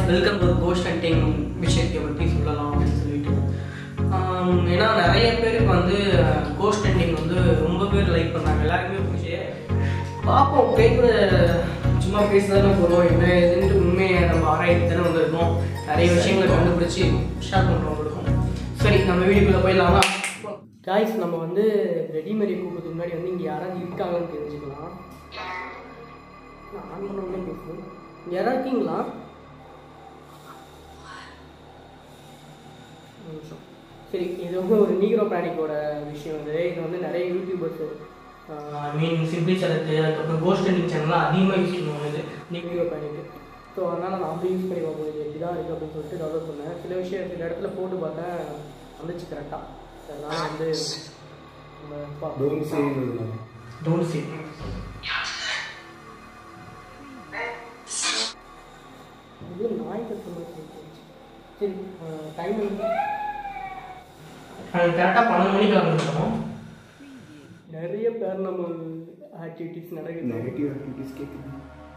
Welcome ஒரு cost hunting விஷயத்தை பற்றி சொல்லலாம் அப்படின்னு சொல்லிட்டு ஆம், ஏன்னா நிறைய பேருக்கு வந்து கோஸ்ட் ஹண்டிங் வந்து ரொம்ப பேர் லைக் பண்ணாங்க எல்லாருக்குமே பிடிச்சி பார்ப்போம் பேய் கூட சும்மா பேச தானே போகிறோம் என்ன ஏதுன்ட்டு உண்மையை நம்ம ஆராய்ச்சி தானே வந்திருக்கோம் நிறைய விஷயங்களை கண்டுபிடிச்சி ஷேர் பண்ணுறோம் கொடுக்கும் சரி நம்ம வீடியோக்குள்ளே போயிடலாமா காய்ஸ் நம்ம வந்து ரெடிமேரி கூப்பிட்டு முன்னாடி வந்து இங்கே யாராவது இருக்காங்கன்னு தெரிஞ்சுக்கலாம் நான் ஆன் பண்ண பேசுவேன் இங்கே யாராவது இருக்கீங்களா ஒரு நிமிஷம் சரி இது வந்து ஒரு நீக்ரோ பிராணிக்கோட விஷயம் இது இது வந்து நிறைய YouTubers I mean simply channel அதுக்கப்புறம் கோஸ்ட் அண்டிங் சேனல்லாம் அதிகமாக யூஸ் பண்ணுவாங்க இது நீக்ரோ பிராணிக்கு ஸோ அதனால் நான் வந்து யூஸ் பண்ணி பார்ப்போம் இது எப்படி தான் இருக்குது அப்படின்னு சொல்லிட்டு டெவலப் பண்ணேன் சில விஷயம் சில இடத்துல போட்டு பார்த்தேன் வந்துச்சு கரெக்டாக அதனால் வந்து நம்ம பார்ப்போம் டோன்ட் சேங்கிறதுல டோன்ட் சி இது நாய் கத்து மாதிரி இருக்கு. சரி டைம் கரெக்டாக பன்னெண்டு மணிக்கு ஆரம்பிச்சிட்டோம் நிறைய பேரனமல் ஆக்டிவிட்டிஸ் நடக்குது நெகட்டிவ் ஆக்டிவிட்டிஸ் கேட்குது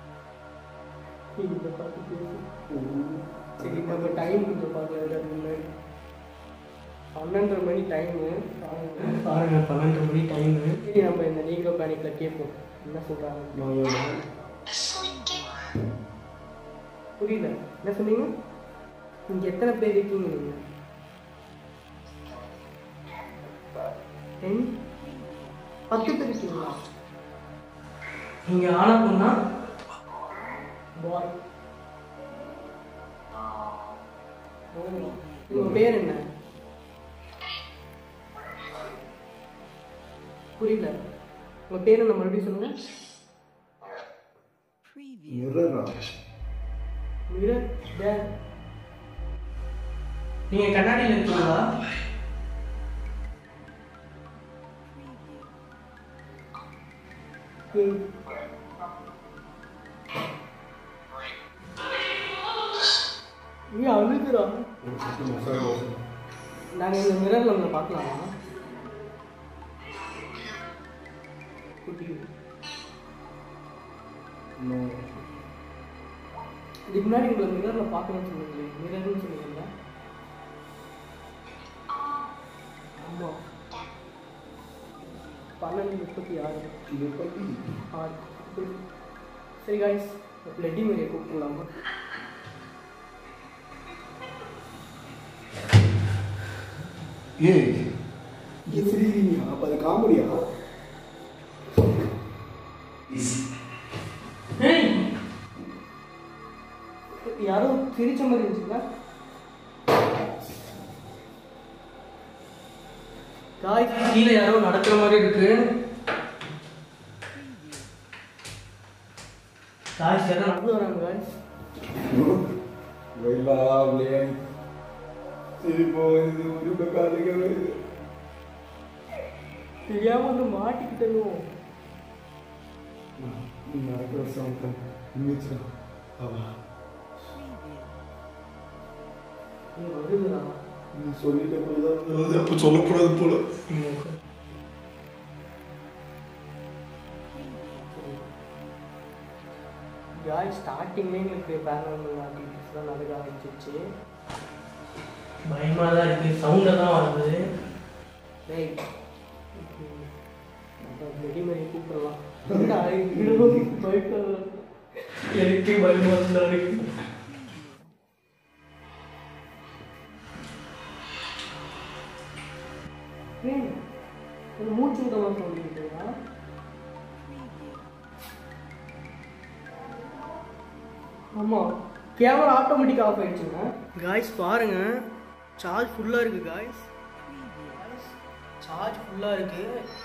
இதை பார்த்து பேசு சரி நம்ம டைம் கொஞ்சம் பார்க்கலாம் முன்னாடி பன்னெண்டரை மணி டைமு பாருங்க பன்னெண்டரை மணி டைமு சரி நம்ம இந்த நீக்ரோ பேனிக்கில் கேட்போம் என்ன சொல்கிறாங்க புரியல என்ன சொன்னீங்க இங்கே எத்தனை பேர் இருக்கீங்க நீங்கள் டென் பத்து பேர் இருக்கீங்களா நீங்கள் ஆன பொண்ணா பாய் உங்க பேர் என்ன புரியல உங்க பேர் என்ன மறுபடியும் சொல்லுங்க மிரரா மிரர் டேர் நீங்க கண்ணாடியில் இருக்கீங்களா ஏய். நீ அழுதுடா ஒரு சத்து மசாலா தோசை நாங்க இந்த மிரர்ல உங்களை பார்க்கலாமா குட்டி இன்னும் இதுக்கு முன்னாடி உங்களை மிரர்ல பார்க்கணும்னு சொன்னீங்களே மிரர்னு சொன்னீங்கல்ல ஆமா பன்னெண்டு முப்பத்தி ஆறு இதை பற்றி ஆறு சரி காய்ஸ் லெட்டி மேரியை கூப்பிடலாமா ஏய் எப்படி அப்போ அது காமெடியா ஏய் யாரோ சிரிச்ச மாதிரி இருந்துச்சுல காய் கீழே யாரோ நடக்கிற மாதிரி இருக்கு காய்ஸ் யாரோ நடந்து வராங்க காய்ஸ் வெள்ளாவிலே சரி போகுது ஒரு காலுக்கு வருது தெரியாம வந்து மாட்டிக்கிட்டோம் நடக்கிற சவுண்ட் நிமிச்சா அவா நீ வருதுடா நீ சொல்லிட்ட போதுதான் அப்போ சொல்லக்கூடாது போல காய் ஸ்டார்டிங்லேயே எங்களுக்கு பேரனாமல் ஆக்டிவிட்டிஸ்லாம் நடக்க ஆரம்பிச்சிருச்சு பயமாக தான் இருக்குது சவுண்டை தான் வருது டேய் ரெடிமேடி கூப்பிடலாம் எனக்கு பயமாக தான் இருக்கு ஏய், ஒரு மூச்சு விடலாம் சொல்லிக்கிட்டா ஆமாம் கேமரா ஆட்டோமேட்டிக்காக ஆஃப் ஆயிடுச்சுங்க காய்ஸ் பாருங்க சார்ஜ் ஃபுல்லாக இருக்கு காய்ஸ் சார்ஜ் ஃபுல்லாக இருக்கு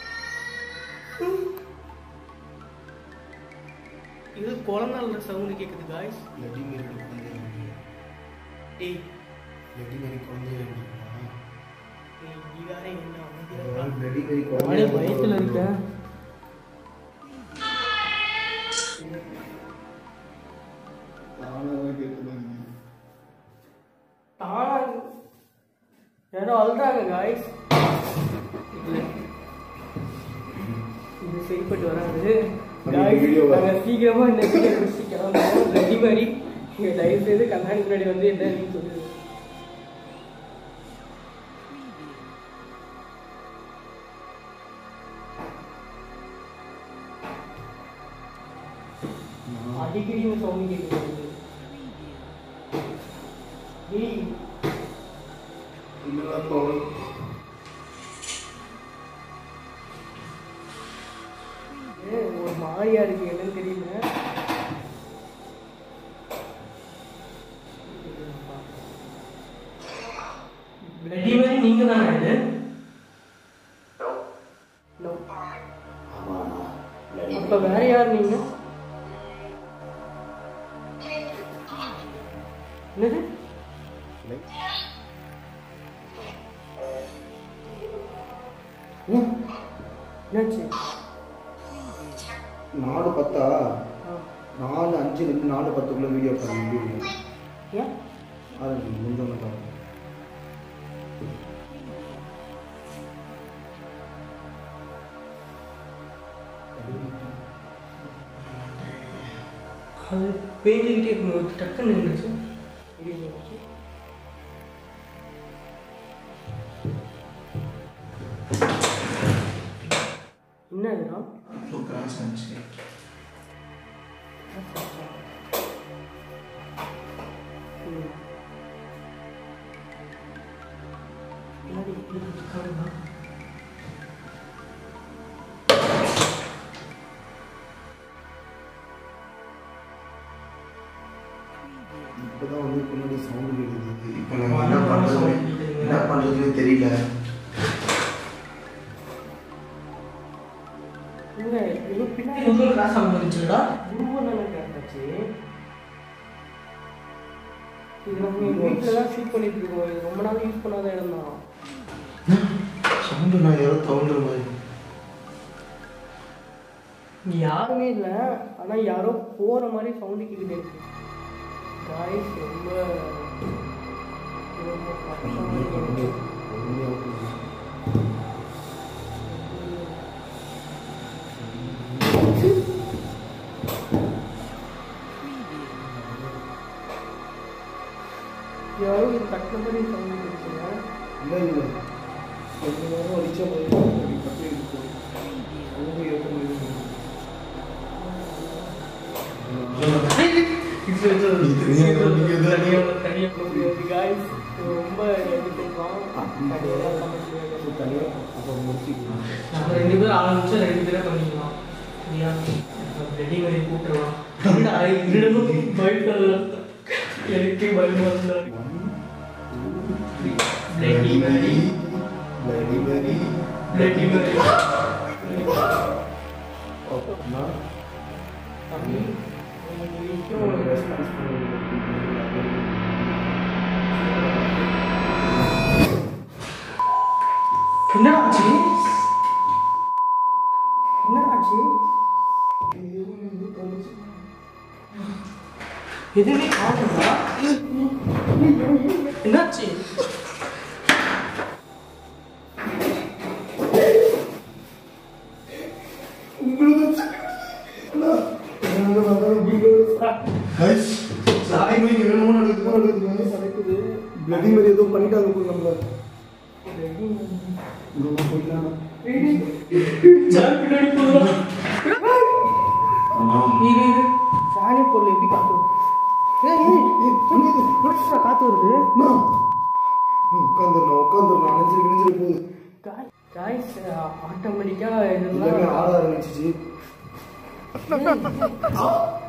இது குழந்தை சவுண்டு கேட்குது காய்ஸ் லெட்டி மாரி குழந்தை டேய் லெட்டி மாரி குழந்தை டேய், நீ வேற என்ன அமைதியா இருக்க? லெட்டி மாரி நானே பயத்தில் இருக்கேன் நானும் கேட்டுதான் தானா யாரோ அழுறாங்க காய்ஸ் இது சரிப்பட்டு வராது நம்ம Guys, இந்த video வ- நாங்க சீக்கிரமா இந்த வீடியோ முடிச்சு கிளம்புறோம் ரெடி மாதிரி நீங்க தயவு செய்து கண்ணாடி முன்னாடி வந்து என்ன நீ சொல்லுது அடிக்கடி உங்க சவுண்ட் கேட்குது ஏய் என்னடா தோணும் ஏ, ஒரு மாதிரியா இருக்கு என்னன்னு தெரியல பிளடி மாதிரி நீங்க தானே இது No. அப்ப வேற யார் நீங்க என்னது என்னாச்சு நாலு பத்தா ஆ. நாலு அஞ்சுலேருந்து நாலு பத்துக்குள்ள வீடியோ பாருங்க வீடியோ ஏன் அது முந்தோன்னு பாருங்க அது பேஞ்சுக்கிட்டே இருக்கும் டக்குன்னு நின்றுச்சு என்ன இதுனா ம். பின்னாடி இப்படி இருக்காங்க. இப்போதான் வந்து பின்னாடி சவுண்டு கேட்குது இப்போ நான் என்ன பண்றது? என்ன பண்ணுறதுன்னு தெரியல இங்க ஏதோ பின்னாடி ஏதோ கிராஸ் ஆக வந்துச்சுடா ரொம்ப நல்லா கிராஸ் ஆச்சு இது நம்ம வீட்டில் தான் ஷூட் பண்ணிட்டு இருக்கோம் இது ரொம்ப நாள் யூஸ் பண்ணாத இடம் தான் சவுண்டு நான் யாரோ தவுண்டுற மாதிரி இங்க யாருமே இல்லை ஆனால் யாரோ போகிற மாதிரி சவுண்டு கேட்டுட்டே இருக்கு காய்ஸ் ரொம்ப ரொம்ப கஷ்டமா இருக்கு எனக்கு. யாரோ இது கட்டின மாதிரி சவுண்டு கேட்டுச்சுங்க இல்லை இல்லை கொஞ்ச நேரம் அடிச்ச மாதிரி கட்டி இருக்கு அவங்க ஏற்ற மாதிரி தனியாக அப்போ முடிச்சுக்கலாம் நம்ம ரெண்டு பேரும் ஆரம்பிச்சா ரெண்டு பேரே பண்ணிக்கலாம் சரியா ரெடி மாதிரி கூட்டுறலாம் என்னடா, இருடணும் பயப்படல எனக்கே பயமா இருந்தா Bloody Mary. Bloody Mary. Bloody Mary. அப்படின்னா தம்பி, உனக்கு இன்னும் ஒரு ஒரு ரெஸ்பான்ஸ் என்னடா ஆச்சு என்னடா ஆச்சு எதுவுமே காணுதா என்னாச்சு பிளடி மாதிரி ஏதோ பண்ணிட்டாங்க போல நம்மள இங்க போயிடலாம் சார் பின்னாடி போதும் இரு இரு ஃபேனே போடல எப்படி காத்து வருது? ஏய் ஏய் புதுசா காத்து வருது உட்காந்துடலாம் உட்காந்துடலாம் அணைஞ்சிரு கிழிஞ்சிரு போகுது காய்ஸ் ஆட்டோமேட்டிக்கா எல்லாமே இதெல்லாம் ஆட ஆரம்பிச்சிச்சு